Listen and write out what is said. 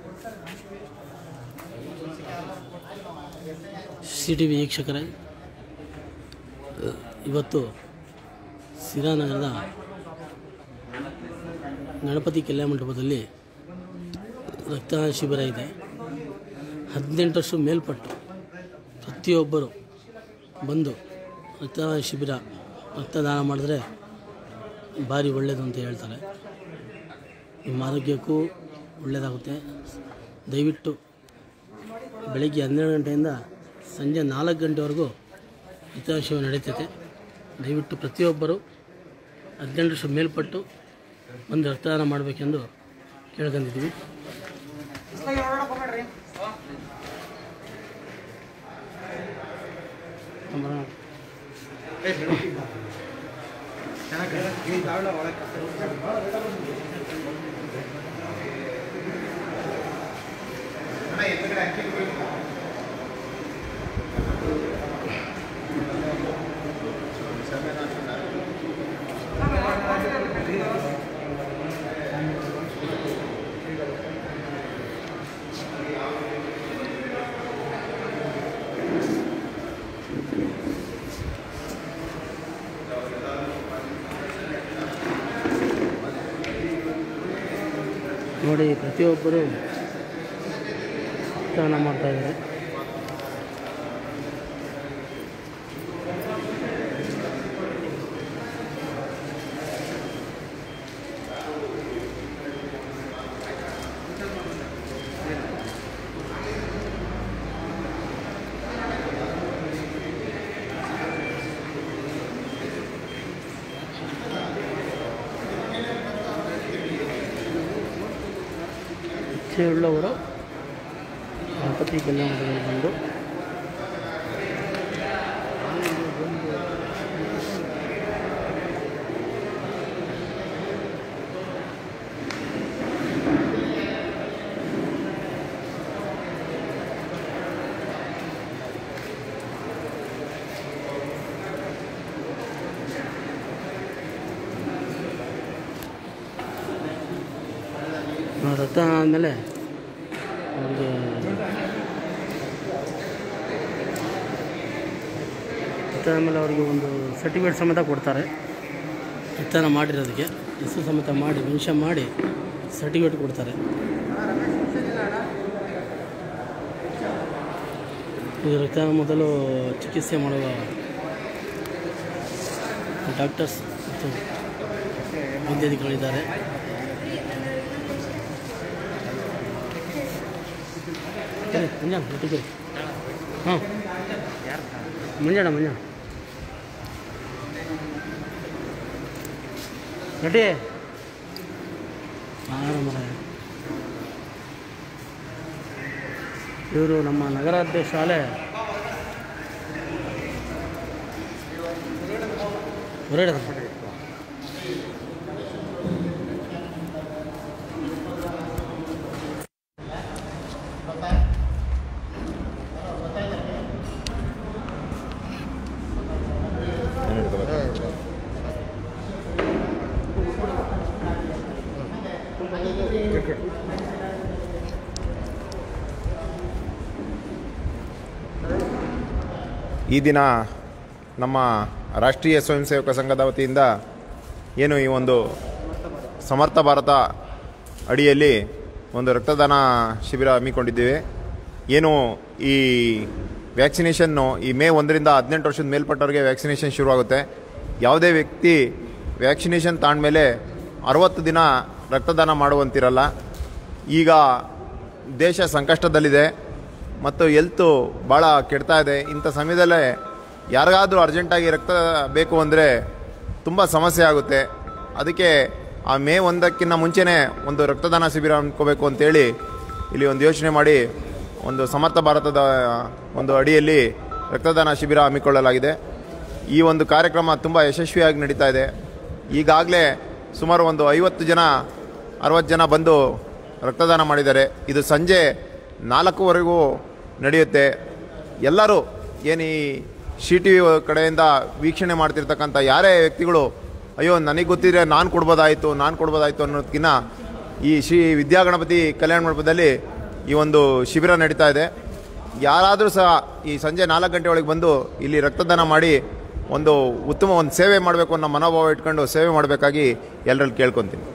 C T V ವೀಕ್ಷಕರೇ ಇವತ್ತು ಸಿರಾನಗರದ ಗಣಪತಿ ಕಲ್ಯಾಣ ಮಂಟಪದಲ್ಲಿ ರಕ್ತದಾನ ಶಿಬಿರ ಇದೆ ಹದಿನೆಂಟು ವರ್ಷ ಮೇಲ್ಪಟ್ಟು ಪ್ರತಿಯೊಬ್ಬರು ಬಂದು ರಕ್ತದಾನ ಶಿಬಿರ ರಕ್ತದಾನ ಮಾಡಿದ್ರೆ ಭಾರಿ ಒಳ್ಳೆಯದು ಅಂತ ಹೇಳ್ತಾರೆ ನಿಮ್ಮ ಆರೋಗ್ಯಕ್ಕೂ ಒಳ್ಳೆಯದಾಗುತ್ತೆ ದಯವಿಟ್ಟು ಬೆಳಗ್ಗೆ ಹನ್ನೆರಡು ಗಂಟೆಯಿಂದ ಸಂಜೆ ನಾಲ್ಕು ಗಂಟೆವರೆಗೂ ರಕ್ತದಾನ ಶಿಬಿರ ನಡೀತೈತೆ ದಯವಿಟ್ಟು ಪ್ರತಿಯೊಬ್ಬರು ಹದಿನೆಂಟು ವರ್ಷ ಮೇಲ್ಪಟ್ಟು ಬಂದು ರಕ್ತದಾನ ಮಾಡಬೇಕೆಂದು ಕೇಳ್ಕೊಂಡಿದ್ದೀವಿ ನೋಡಿ ಪ್ರತಿಯೊಬ್ಬರು ರಕ್ತದಾನ ಮಾಡ್ತಾ ಇದ್ದಾರೆ ಇಚ್ಛೆಯುಳ್ಳವರು ಗಣಪತಿ ಕಲ್ಯಾಣದಲ್ಲಿ ಬಂದು ರಕ್ತ ಆದಮೇಲೆ ಅವ್ರಿಗೆ ರಕ್ತ ಆದಮೇಲೆ ಅವರಿಗೆ ಒಂದು ಸರ್ಟಿಫಿಕೇಟ್ ಸಮೇತ ಕೊಡ್ತಾರೆ ರಕ್ತದಾನ ಮಾಡಿರೋದಕ್ಕೆ ಹೆಸರು ಸಮೇತ ಮಾಡಿ ಮೆನ್ಷನ್ ಮಾಡಿ ಸರ್ಟಿಫಿಕೇಟ್ ಕೊಡ್ತಾರೆ ಇದು ರಕ್ತದಾನ ಮೊದಲು ಚಿಕಿತ್ಸೆ ಮಾಡುವ ಡಾಕ್ಟರ್ಸ್ ಮತ್ತು ವೈದ್ಯಾಧಿಕಾರಿಗಳಿದ್ದಾರೆ ಸರಿ ಮುಂಜಾನೆ ಒಟ್ಟಿಗೆ ಹಾಂ ಮುಂಜಾನೆ ಮುಂಜಾನೆ ನಟಿ ಆರಾಮರ ಇವರು ನಮ್ಮ ನಗರಾಧ್ಯ ಶಾಲೆ ಹೊರಗಡೆ ಈ ದಿನ ನಮ್ಮ ರಾಷ್ಟ್ರೀಯ ಸ್ವಯಂ ಸೇವಕ ಸಂಘದ ವತಿಯಿಂದ ಏನು ಈ ಒಂದು ಸಮರ್ಥ ಭಾರತ ಅಡಿಯಲ್ಲಿ ಒಂದು ರಕ್ತದಾನ ಶಿಬಿರ ಹಮ್ಮಿಕೊಂಡಿದ್ದೇವೆ ಏನು ಈ ವ್ಯಾಕ್ಸಿನೇಷನ್ನು ಈ ಮೇ ಒಂದರಿಂದ ಹದಿನೆಂಟು ವರ್ಷದ ಮೇಲ್ಪಟ್ಟವ್ರಿಗೆ ವ್ಯಾಕ್ಸಿನೇಷನ್ ಶುರುವಾಗುತ್ತೆ ಯಾವುದೇ ವ್ಯಕ್ತಿ ವ್ಯಾಕ್ಸಿನೇಷನ್ ತಾಂಡ್ಮೇಲೆ ಅರವತ್ತು ದಿನ ರಕ್ತದಾನ ಮಾಡುವಂತಿರಲ್ಲ ಈಗ ದೇಶ ಸಂಕಷ್ಟದಲ್ಲಿದೆ ಮತ್ತು ಎಲ್ತು ಭಾಳ ಕೆಡ್ತಾ ಇದೆ ಇಂಥ ಸಮಯದಲ್ಲೇ ಯಾರಿಗಾದರೂ ಅರ್ಜೆಂಟಾಗಿ ರಕ್ತ ಬೇಕು ಅಂದರೆ ತುಂಬ ಸಮಸ್ಯೆ ಆಗುತ್ತೆ ಅದಕ್ಕೆ ಆ ಮೇ ಒಂದಕ್ಕಿಂತ ಮುಂಚೆನೇ ಒಂದು ರಕ್ತದಾನ ಶಿಬಿರ ಅಂದ್ಕೋಬೇಕು ಅಂತೇಳಿ ಇಲ್ಲಿ ಒಂದು ಯೋಚನೆ ಮಾಡಿ ಒಂದು ಸಮರ್ಥ ಭಾರತದ ಒಂದು ಅಡಿಯಲ್ಲಿ ರಕ್ತದಾನ ಶಿಬಿರ ಹಮ್ಮಿಕೊಳ್ಳಲಾಗಿದೆ ಈ ಒಂದು ಕಾರ್ಯಕ್ರಮ ತುಂಬ ಯಶಸ್ವಿಯಾಗಿ ನಡೀತಾ ಇದೆ ಈಗಾಗಲೇ ಸುಮಾರು ಒಂದು ಐವತ್ತು ಜನ ಅರವತ್ತು ಜನ ಬಂದು ರಕ್ತದಾನ ಮಾಡಿದ್ದಾರೆ ಇದು ಸಂಜೆ ನಾಲ್ಕುವರೆಗೂ ನಡೆಯುತ್ತೆ ಎಲ್ಲರೂ ಏನು ಈ ಸಿ ಟಿ ವಿ ಕಡೆಯಿಂದ ವೀಕ್ಷಣೆ ಮಾಡ್ತಿರ್ತಕ್ಕಂಥ ಯಾರೇ ವ್ಯಕ್ತಿಗಳು ಅಯ್ಯೋ ನನಗೆ ಗೊತ್ತಿದ್ರೆ ನಾನು ಕೊಡ್ಬೋದಾಯಿತು ನಾನು ಕೊಡ್ಬೋದಾಯಿತು ಅನ್ನೋದಕ್ಕಿಂತ ಈ ಶ್ರೀ ವಿದ್ಯಾಗಣಪತಿ ಕಲ್ಯಾಣ ಮಂಟಪದಲ್ಲಿ ಈ ಒಂದು ಶಿಬಿರ ನಡೀತಾ ಇದೆ ಯಾರಾದರೂ ಸಹ ಈ ಸಂಜೆ ನಾಲ್ಕು ಗಂಟೆ ಒಳಗೆ ಬಂದು ಇಲ್ಲಿ ರಕ್ತದಾನ ಮಾಡಿ ಒಂದು ಉತ್ತಮ ಒಂದು ಸೇವೆ ಮಾಡಬೇಕು ಅನ್ನೋ ಮನೋಭಾವ ಇಟ್ಕೊಂಡು ಸೇವೆ ಮಾಡಬೇಕಾಗಿ ಎಲ್ಲರಲ್ಲಿ ಕೇಳ್ಕೊತೀನಿ